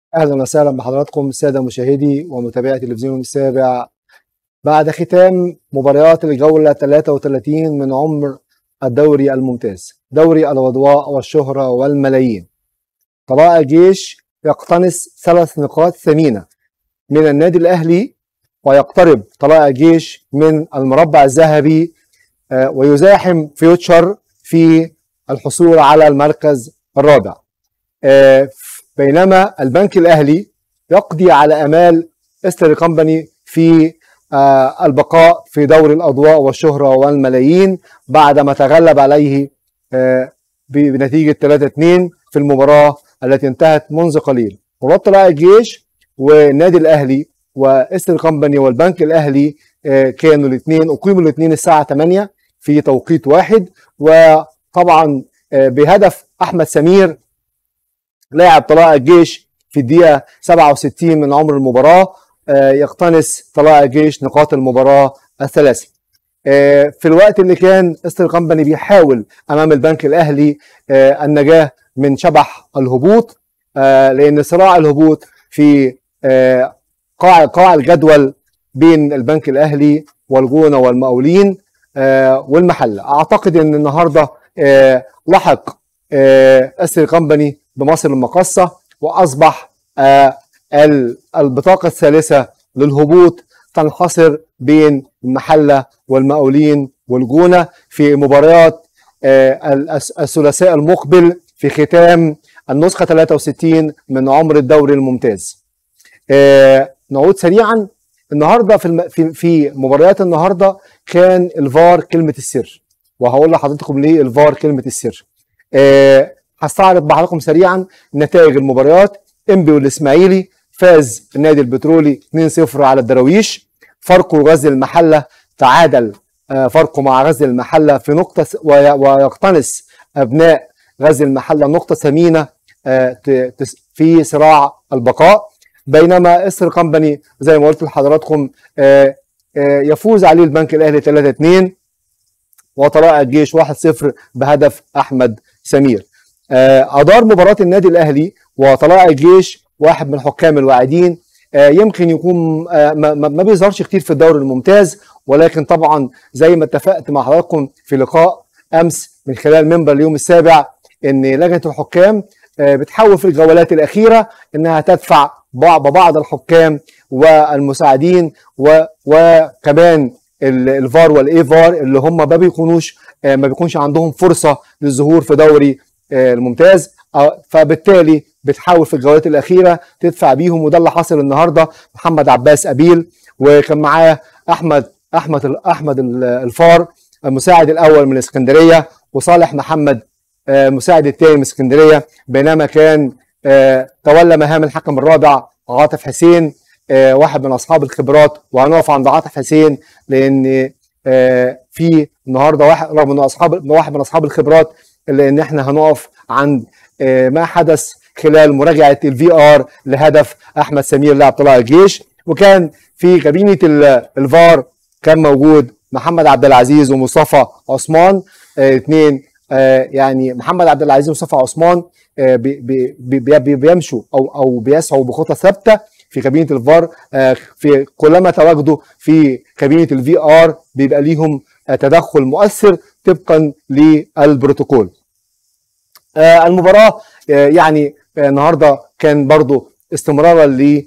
اهلا وسهلا بحضراتكم الساده مشاهدي ومتابعي تلفزيون السابع بعد ختام مباريات الجوله 33 من عمر الدوري الممتاز دوري الاضواء والشهره والملايين طلائع الجيش يقتنص ثلاث نقاط ثمينه من النادي الاهلي ويقترب طلائع الجيش من المربع الذهبي آه، ويزاحم فيوتشر في الحصول على المركز الرابع آه، بينما البنك الاهلي يقضي على امال استر كومباني في آه، البقاء في دوري الاضواء والشهره والملايين بعدما تغلب عليه آه، بنتيجه 3-2 في المباراه التي انتهت منذ قليل مباراه طلائع الجيش والنادي الاهلي واستر كومباني والبنك الاهلي كانوا الاثنين اقيموا الاثنين الساعه 8 في توقيت واحد وطبعا بهدف احمد سمير لاعب طلائع الجيش في الدقيقه 67 من عمر المباراه آه، يقتنص طلائع الجيش نقاط المباراه الثلاثه آه، في الوقت اللي كان استر كومباني بيحاول امام البنك الاهلي آه، النجاه من شبح الهبوط لان صراع الهبوط في قاع قاع الجدول بين البنك الاهلي والجونه والمقاولين والمحله اعتقد ان النهارده لحق استر كومباني بمصر المقصة وأصبح آه، البطاقة الثالثة للهبوط تنحصر بين المحلة والمقاولين والجونة في مباريات آه، الثلاثاء المقبل في ختام النسخة 63 من عمر الدوري الممتاز آه، نعود سريعا النهارده في في مباريات النهارده كان الفار كلمه السر وهقول لحضراتكم ليه الفار كلمه السر هستعرض بحضراتكم سريعا نتائج المباريات انبي والاسماعيلي فاز النادي البترولي 2-0 على الدراويش فاركو وغزل المحله تعادل آه، فاركو مع غزل المحله في نقطه ويقتنص ابناء غزل المحله نقطه ثمينه آه، في صراع البقاء بينما اسر كمباني زي ما قلت لحضراتكم آه، يفوز عليه البنك الاهلي 3-2 وطلائع الجيش 1-0 بهدف احمد سمير آه، ادار مباراه النادي الاهلي وطلائع الجيش واحد من الحكام الواعدين آه، يمكن يكون آه، ما بيظهرش كتير في الدوري الممتاز ولكن طبعا زي ما اتفقت مع حضراتكم في لقاء امس من خلال منبر اليوم السابع ان لجنه الحكام بتحاول في الجولات الاخيره انها تدفع بعض الحكام والمساعدين وكمان الفار والاي فار اللي هم ما بيكونوش ما بيكونش عندهم فرصه للظهور في دوري آه، الممتاز آه، فبالتالي بتحاول في الجولات الاخيره تدفع بيهم وده اللي حصل النهارده محمد عباس ابيل وكان معاه احمد احمد احمد الفار المساعد الاول من اسكندريه وصالح محمد المساعد آه، الثاني من اسكندريه بينما كان تولى مهام الحكم الرابع عاطف حسين واحد من اصحاب الخبرات وهنقف عند عاطف حسين لان في النهارده واحد رغم انه اصحاب واحد من اصحاب الخبرات الا ان احنا هنقف عند آه، ما حدث خلال مراجعه الفي ار لهدف احمد سمير لاعب طلائع الجيش وكان في كابينه الفار كان موجود محمد عبد العزيز ومصطفى عثمان اثنين آه، يعني محمد عبد العزيز ومصطفى عثمان آه، بي بي بيمشوا او او بيسعوا بخطى ثابته في كابينه الفار في كلما تواجدوا في كابينه الفي ار بيبقى ليهم تدخل مؤثر طبقا للبروتوكول آه، المباراه آه، يعني آه، النهارده كان برضو استمرارا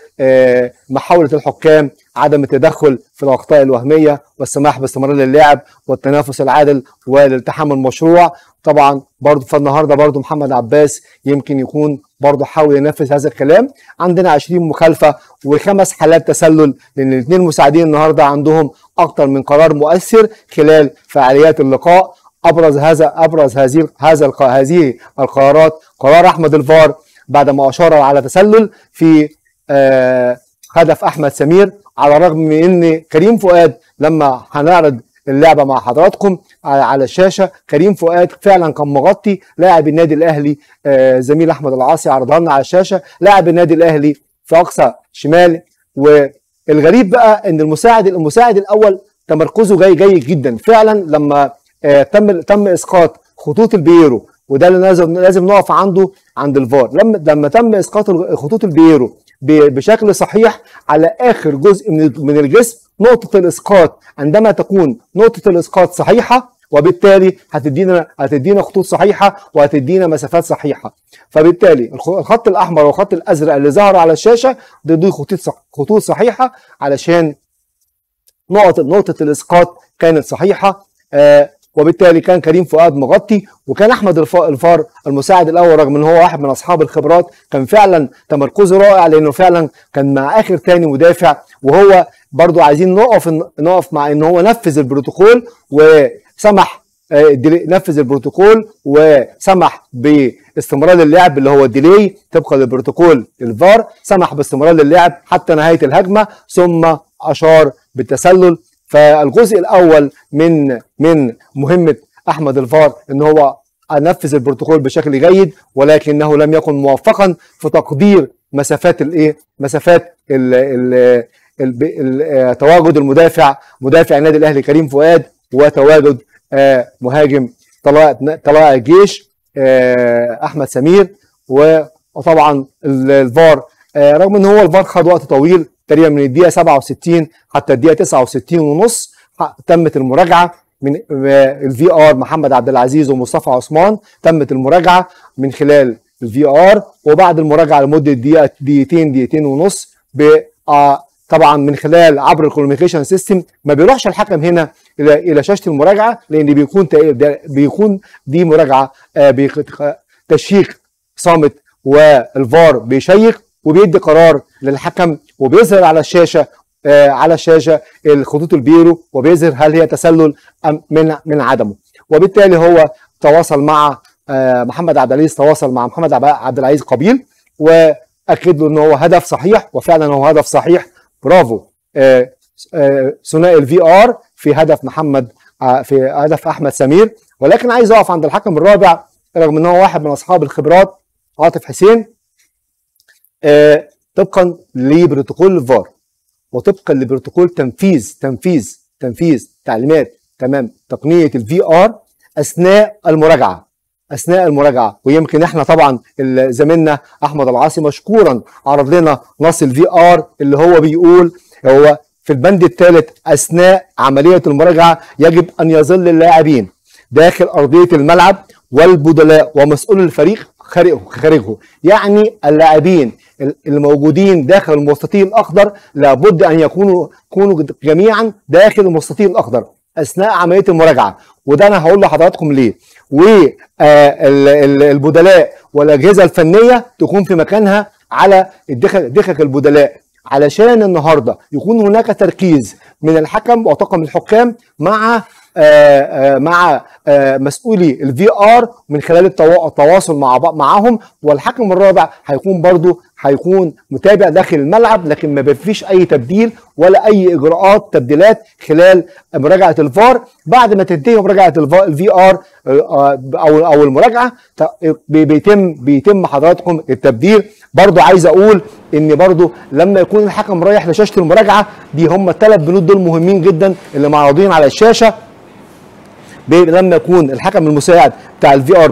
لمحاولة الحكام عدم التدخل في الأخطاء الوهمية والسماح باستمرار اللعب والتنافس العادل والالتحام المشروع طبعا برضو فالنهارده برضو محمد عباس يمكن يكون برضو حاول ينفذ هذا الكلام عندنا 20 مخالفة وخمس حالات تسلل لأن الاثنين مساعدين النهارده عندهم أكثر من قرار مؤثر خلال فعاليات اللقاء ابرز هذا ابرز هذه هذا هذه القرارات قرار احمد الفار بعد ما اشار على تسلل في آه، هدف احمد سمير على الرغم من ان كريم فؤاد لما هنعرض اللعبه مع حضراتكم على الشاشه كريم فؤاد فعلا كان مغطي لاعب النادي الاهلي آه، زميل احمد العاصي عرضها لنا على الشاشه لاعب النادي الاهلي في اقصى شمال والغريب بقى ان المساعد المساعد الاول تمركزه جاي جيد جدا فعلا لما آه، تم تم اسقاط خطوط البيرو وده اللي لازم لازم نقف عنده عند الفار لما لما تم اسقاط خطوط البيرو بشكل صحيح على اخر جزء من من الجسم نقطه الاسقاط عندما تكون نقطه الاسقاط صحيحه وبالتالي هتدينا هتدينا خطوط صحيحه وهتدينا مسافات صحيحه فبالتالي الخط الاحمر والخط الازرق اللي ظهر على الشاشه دي, دي خطوط خطوط صحيحه علشان نقطه نقطه الاسقاط كانت صحيحه آه وبالتالي كان كريم فؤاد مغطي وكان احمد الفار المساعد الاول رغم ان هو واحد من اصحاب الخبرات كان فعلا تمركزه رائع لانه فعلا كان مع اخر تاني مدافع وهو برضو عايزين نقف نقف مع ان هو نفذ البروتوكول وسمح نفذ البروتوكول وسمح باستمرار اللعب اللي هو الديلي طبقا للبروتوكول الفار سمح باستمرار اللعب حتى نهايه الهجمه ثم اشار بالتسلل فالجزء الاول من من مهمه احمد الفار ان هو نفذ البروتوكول بشكل جيد ولكنه لم يكن موفقا في تقدير مسافات الايه مسافات ال ال ال تواجد المدافع مدافع النادي الاهلي كريم فؤاد وتواجد مهاجم طلائع طلائع الجيش احمد سمير وطبعا الفار رغم ان هو الفار خد وقت طويل تقريبا من الدقيقه 67 حتى الدقيقه 69 ونص تمت المراجعه من الفي ار محمد عبد العزيز ومصطفى عثمان تمت المراجعه من خلال الفي ار وبعد المراجعه لمده دقيقه دقيقتين دقيقتين ونص طبعا من خلال عبر الكوميونيكيشن سيستم ما بيروحش الحكم هنا الى الى شاشه المراجعه لان بيكون بيكون دي مراجعه تشييك صامت والفار بيشيك وبيدي قرار للحكم وبيظهر على الشاشه على الشاشه الخطوط البيرو وبيظهر هل هي تسلل ام من من عدمه وبالتالي هو تواصل مع محمد عبد العزيز تواصل مع محمد عبد العزيز قبيل واكد له ان هو هدف صحيح وفعلا هو هدف صحيح برافو ثنائي الفي ار في هدف محمد في هدف احمد سمير ولكن عايز اقف عند الحكم الرابع رغم ان هو واحد من اصحاب الخبرات عاطف حسين طبقا لبروتوكول الفار وطبقا لبروتوكول تنفيذ تنفيذ تنفيذ تعليمات تمام تقنيه الفي ار اثناء المراجعه اثناء المراجعه ويمكن احنا طبعا زميلنا احمد العاصي مشكورا عرض لنا نص الفي ار اللي هو بيقول هو في البند الثالث اثناء عمليه المراجعه يجب ان يظل اللاعبين داخل ارضيه الملعب والبدلاء ومسؤول الفريق خارجه خارجه يعني اللاعبين الموجودين داخل المستطيل الاخضر لابد ان يكونوا يكونوا جميعا داخل المستطيل الاخضر اثناء عمليه المراجعه وده انا هقول لحضراتكم ليه والبدلاء والاجهزه الفنيه تكون في مكانها على الدخل دخل البدلاء علشان النهارده يكون هناك تركيز من الحكم وطاقم الحكام مع آآ آآ مع آآ مسؤولي الفي ار من خلال التواصل مع معاهم والحكم الرابع هيكون برضو هيكون متابع داخل الملعب لكن ما فيش اي تبديل ولا اي اجراءات تبديلات خلال مراجعه الفار بعد ما تنتهي مراجعه الفي ار او او المراجعه بيتم بيتم حضراتكم التبديل برضو عايز اقول ان برضو لما يكون الحكم رايح لشاشه المراجعه دي هم الثلاث بنود دول مهمين جدا اللي معروضين على الشاشه لما يكون الحكم المساعد بتاع الفي ار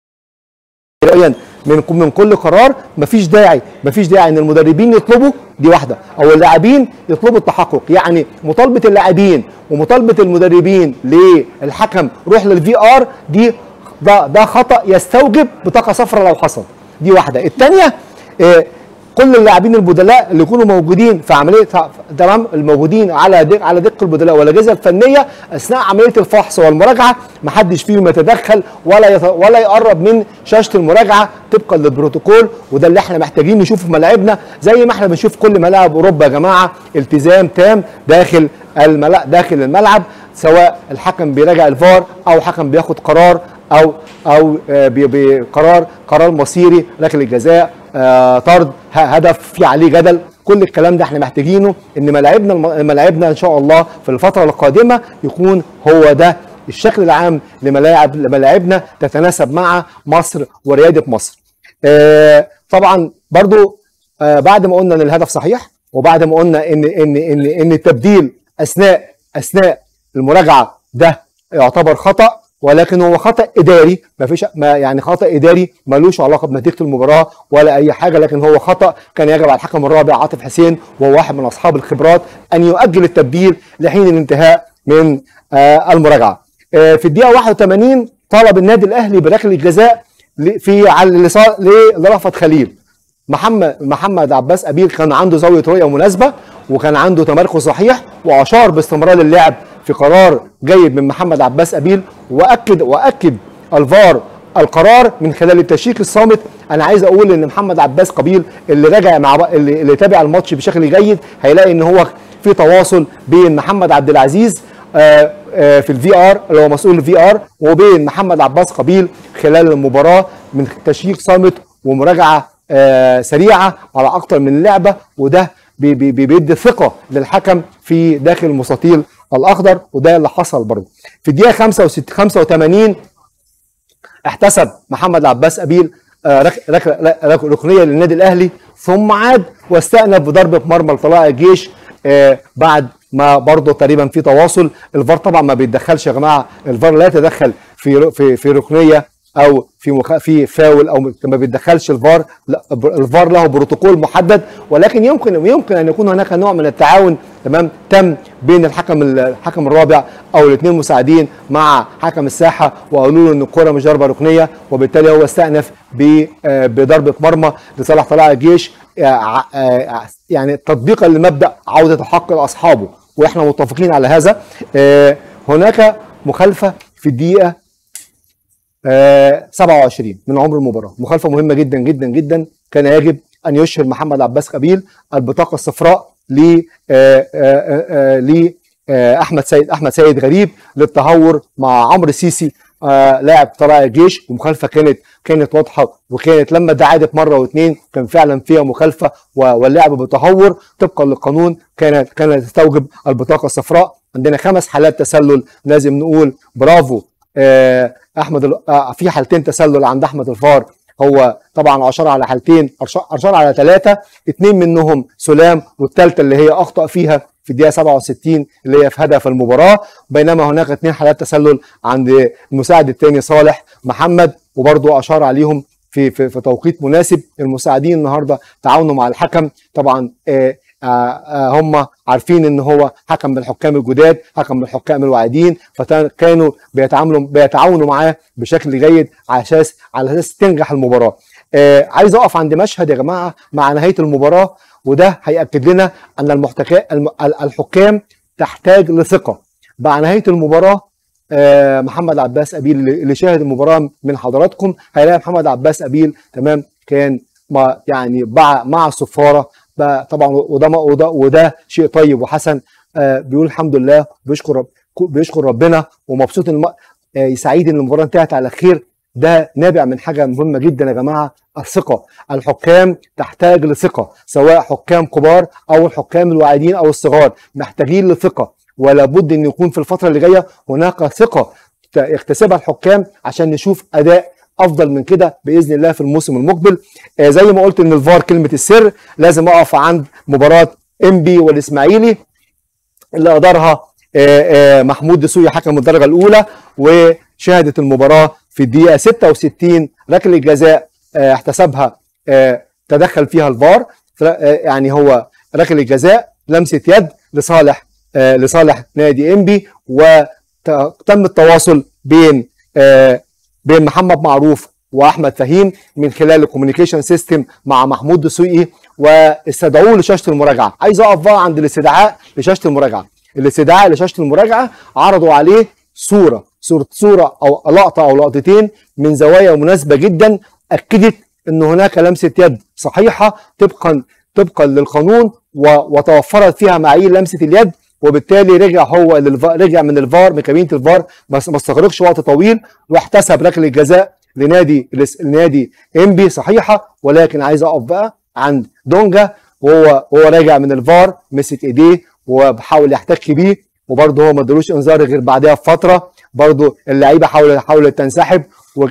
من من كل قرار مفيش داعي مفيش داعي ان المدربين يطلبوا دي واحده او اللاعبين يطلبوا التحقق يعني مطالبه اللاعبين ومطالبه المدربين للحكم روح للفي ار دي ده ده خطا يستوجب بطاقه صفراء لو حصل دي واحده الثانيه إيه كل اللاعبين البدلاء اللي يكونوا موجودين في عمليه تمام الموجودين على دق على دق البدلاء والاجهزه الفنيه اثناء عمليه الفحص والمراجعه ما حدش فيهم يتدخل ولا يت... ولا يقرب من شاشه المراجعه طبقا للبروتوكول وده اللي احنا محتاجين نشوفه في ملاعبنا زي ما احنا بنشوف كل ملاعب اوروبا يا جماعه التزام تام داخل الملعب داخل الملعب سواء الحكم بيراجع الفار او حكم بياخد قرار او او بقرار قرار مصيري ركله الجزاء آه طرد هدف في عليه جدل كل الكلام ده احنا محتاجينه ان ملاعبنا ملاعبنا ان شاء الله في الفتره القادمه يكون هو ده الشكل العام لملاعب لملاعبنا تتناسب مع مصر ورياده مصر. آه طبعا برضو آه بعد ما قلنا ان الهدف صحيح وبعد ما قلنا ان ان ان ان التبديل اثناء اثناء المراجعه ده يعتبر خطا ولكن هو خطا اداري ما فيش ما يعني خطا اداري ملوش علاقه بنتيجه المباراه ولا اي حاجه لكن هو خطا كان يجب على الحكم الرابع عاطف حسين وهو واحد من اصحاب الخبرات ان يؤجل التبديل لحين الانتهاء من آه المراجعه. آه في الدقيقه 81 طلب النادي الاهلي بركله الجزاء في على لرأفت خليل. محمد محمد عباس ابيل كان عنده زاويه رؤيه مناسبه وكان عنده تمركز صحيح واشار باستمرار اللعب في قرار جيد من محمد عباس ابيل واكد واكد الفار القرار من خلال التشيك الصامت انا عايز اقول ان محمد عباس قبيل اللي راجع مع اللي, اللي تابع الماتش بشكل جيد هيلاقي ان هو في تواصل بين محمد عبد العزيز آآ آآ في الفي ار اللي هو مسؤول الفي ار وبين محمد عباس قبيل خلال المباراه من تشيك صامت ومراجعه سريعه على اكتر من لعبه وده بي بي بيدي ثقه للحكم في داخل المستطيل الاخضر وده اللي حصل برضه في الدقيقه 65 85 احتسب محمد عباس ابيل رك رك رك ركنيه للنادي الاهلي ثم عاد واستأنف بضربه مرمى لطلائع الجيش بعد ما برضه تقريبا في تواصل الفار طبعا ما بيتدخلش يا جماعه الفار لا يتدخل في في في ركنيه او في مخ... في فاول او ما بيتدخلش الفار لا الفار له بروتوكول محدد ولكن يمكن يمكن ان يكون هناك نوع من التعاون تمام تم بين الحكم الحكم الرابع او الاثنين مساعدين مع حكم الساحه وقالوا له ان الكره مش ضربه ركنيه وبالتالي هو استأنف بضربه مرمى لصالح طلائع الجيش يعني تطبيقا لمبدا عوده الحق لاصحابه واحنا متفقين على هذا هناك مخالفه في الدقيقه آه 27 من عمر المباراه مخالفه مهمه جدا جدا جدا كان يجب ان يشهر محمد عباس قبيل البطاقه الصفراء ل آه آه ل احمد سيد احمد سيد غريب للتهور مع عمرو سيسي لاعب طلائع الجيش ومخالفه كانت كانت واضحه وكانت لما ده عادت مره واثنين كان فعلا فيها مخالفه واللعب بتهور طبقا للقانون كانت كانت تستوجب البطاقه الصفراء عندنا خمس حالات تسلل لازم نقول برافو احمد في حالتين تسلل عند احمد الفار هو طبعا اشار على حالتين اشار على ثلاثه اثنين منهم سلام والثالثه اللي هي اخطا فيها في الدقيقه 67 اللي هي في هدف المباراه بينما هناك اثنين حالات تسلل عند المساعد الثاني صالح محمد وبرضه اشار عليهم في في, في توقيت مناسب المساعدين النهارده تعاونوا مع الحكم طبعا آه آه هم عارفين ان هو حكم من الحكام الجداد حكم من الحكام الواعدين فكانوا بيتعاملوا بيتعاونوا معاه بشكل جيد على اساس على اساس تنجح المباراه آه عايز اقف عند مشهد يا جماعه مع نهايه المباراه وده هياكد لنا ان المحتكا الحكام تحتاج لثقه مع نهايه المباراه آه محمد عباس ابيل اللي شاهد المباراه من حضراتكم هيلاقي محمد عباس ابيل تمام كان مع يعني مع مع الصفاره طبعا وده وده وده شيء طيب وحسن آه بيقول الحمد لله بيشكر رب بيشكر ربنا ومبسوط ان آه سعيد ان المباراه انتهت على خير ده نابع من حاجه مهمه جدا يا جماعه الثقه الحكام تحتاج لثقه سواء حكام كبار او الحكام الواعدين او الصغار محتاجين لثقه ولا بد ان يكون في الفتره اللي جايه هناك ثقه يكتسبها الحكام عشان نشوف اداء افضل من كده باذن الله في الموسم المقبل آه زي ما قلت ان الفار كلمه السر لازم اقف عند مباراه انبي والاسماعيلي اللي ادارها آه آه محمود دسوقي حكم الدرجه الاولى وشهدت المباراه في الدقيقه 66 ركله جزاء احتسبها تدخل فيها الفار يعني هو ركله جزاء لمسه يد لصالح لصالح نادي انبي وتم التواصل بين بين محمد معروف واحمد فهيم من خلال الكوميونيكيشن سيستم مع محمود دسوقي واستدعوه لشاشه المراجعه عايز اقف بقى عند الاستدعاء لشاشه المراجعه الاستدعاء لشاشه المراجعه عرضوا عليه صوره صوره صوره او لقطه او لقطتين من زوايا مناسبه جدا اكدت ان هناك لمسه يد صحيحه طبقا طبقا للقانون وتوفرت فيها معايير لمسه اليد وبالتالي رجع هو رجع من الفار من كابينه الفار ما استغرقش وقت طويل واحتسب ركله جزاء لنادي لنادي انبي صحيحه ولكن عايز اقف بقى عند دونجا وهو وهو راجع من الفار مسك ايديه وبحاول يحتك بيه وبرضه هو ما ادالوش انذار غير بعدها بفتره برضه اللعيبه حاولت حاولت تنسحب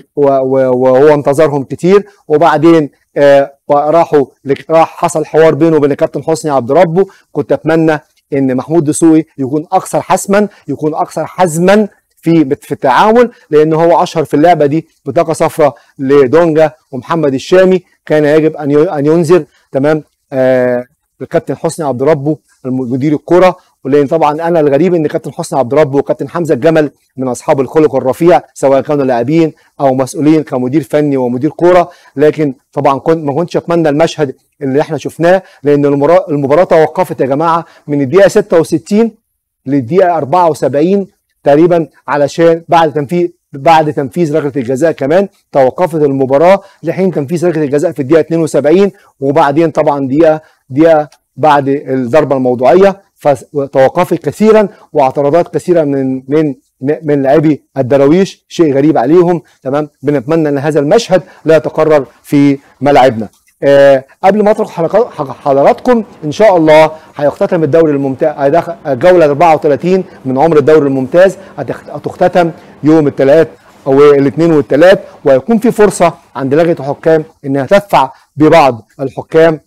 وهو انتظرهم كتير وبعدين آه راحوا راح حصل حوار بينه وبين الكابتن حسني عبد ربه كنت اتمنى ان محمود دسوقي يكون اكثر حسما يكون اكثر حزما في في التعامل لان هو اشهر في اللعبه دي بطاقه صفراء لدونجا ومحمد الشامي كان يجب ان ان ينذر تمام آه الكابتن حسني عبد ربه مدير الكره ولان طبعا انا الغريب ان كابتن حسني عبد ربه وكابتن حمزه الجمل من اصحاب الخلق الرفيع سواء كانوا لاعبين او مسؤولين كمدير فني ومدير كوره لكن طبعا كنت ما كنتش اتمنى المشهد اللي احنا شفناه لان المباراه توقفت يا جماعه من الدقيقه 66 للدقيقه 74 تقريبا علشان بعد تنفيذ بعد تنفيذ ركله الجزاء كمان توقفت المباراه لحين تنفيذ ركله الجزاء في الدقيقه 72 وبعدين طبعا دقيقه دقيقه بعد الضربه الموضوعيه فتوقفت كثيرا واعتراضات كثيره من من من لاعبي الدراويش شيء غريب عليهم تمام بنتمنى ان هذا المشهد لا يتكرر في ملاعبنا آه قبل ما اترك حضراتكم ان شاء الله هيختتم الدوري الممتاز الجوله 34 من عمر الدوري الممتاز هتختتم يوم الثلاث او الاثنين والثلاث ويكون في فرصه عند لجنه الحكام انها تدفع ببعض الحكام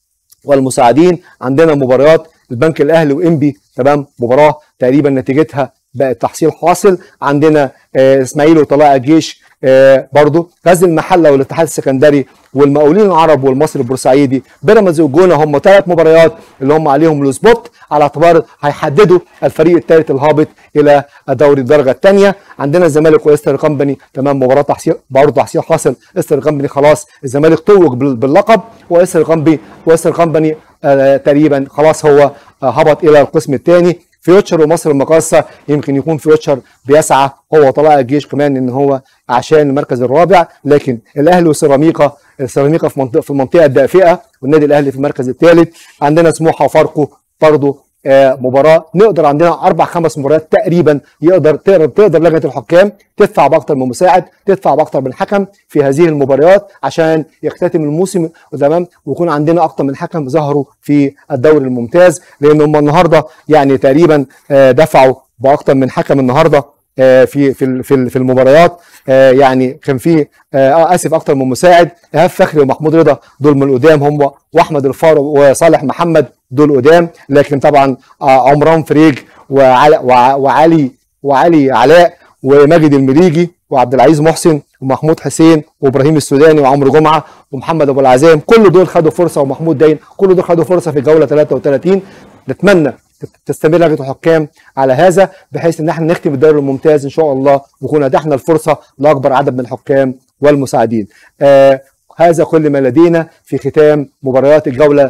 والمساعدين عندنا مباريات البنك الاهلي وانبي تمام مباراه تقريبا نتيجتها بقت تحصيل حاصل عندنا آه اسماعيل وطلائع الجيش آه برضو غزل المحله والاتحاد السكندري والمقاولين العرب والمصري البورسعيدي بيراميدز والجونه هم ثلاث مباريات اللي هم عليهم السبوت على اعتبار هيحددوا الفريق الثالث الهابط الى دوري الدرجه الثانيه عندنا الزمالك واستر كومباني تمام مباراه تحصيل برضه تحصيل حاصل استر كومباني خلاص الزمالك توج باللقب واستر كومباني واستر كومباني آه تقريبا خلاص هو آه هبط الى القسم الثاني فيوتشر ومصر المقاصة يمكن يكون فيوتشر بيسعى هو طلائع الجيش كمان ان هو عشان المركز الرابع لكن الاهلي وسيراميكا السيراميكا في منطقه في المنطقه الدافئه والنادي الاهلي في المركز الثالث عندنا سموحه وفاركو برضه آه مباراه نقدر عندنا اربع خمس مباريات تقريبا يقدر تقدر تقدر لجنه الحكام تدفع باكثر من مساعد تدفع باكثر من حكم في هذه المباريات عشان يختتم الموسم تمام ويكون عندنا اكثر من حكم ظهروا في الدوري الممتاز لان هم النهارده يعني تقريبا آه دفعوا باكثر من حكم النهارده في في في المباريات يعني كان في اسف اكتر من مساعد ايهاب فخري ومحمود رضا دول من القدام هم واحمد الفاروق وصالح محمد دول قدام لكن طبعا عمران فريج وعلي وعلي وعلي علاء وماجد المليجي وعبد العزيز محسن ومحمود حسين وابراهيم السوداني وعمرو جمعه ومحمد ابو العزام كل دول خدوا فرصه ومحمود داين كل دول خدوا فرصه في الجوله 33 نتمنى تستمر لجنه الحكام على هذا بحيث ان احنا نختم الدوري الممتاز ان شاء الله ونكون اتحنا الفرصه لاكبر عدد من الحكام والمساعدين. آه هذا كل ما لدينا في ختام مباريات الجوله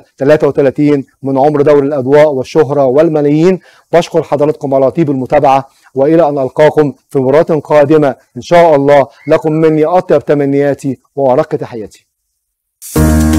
33 من عمر دوري الاضواء والشهره والملايين بشكر حضراتكم على طيب المتابعه والى ان القاكم في مباراه قادمه ان شاء الله لكم مني اطيب تمنياتي وارق تحياتي.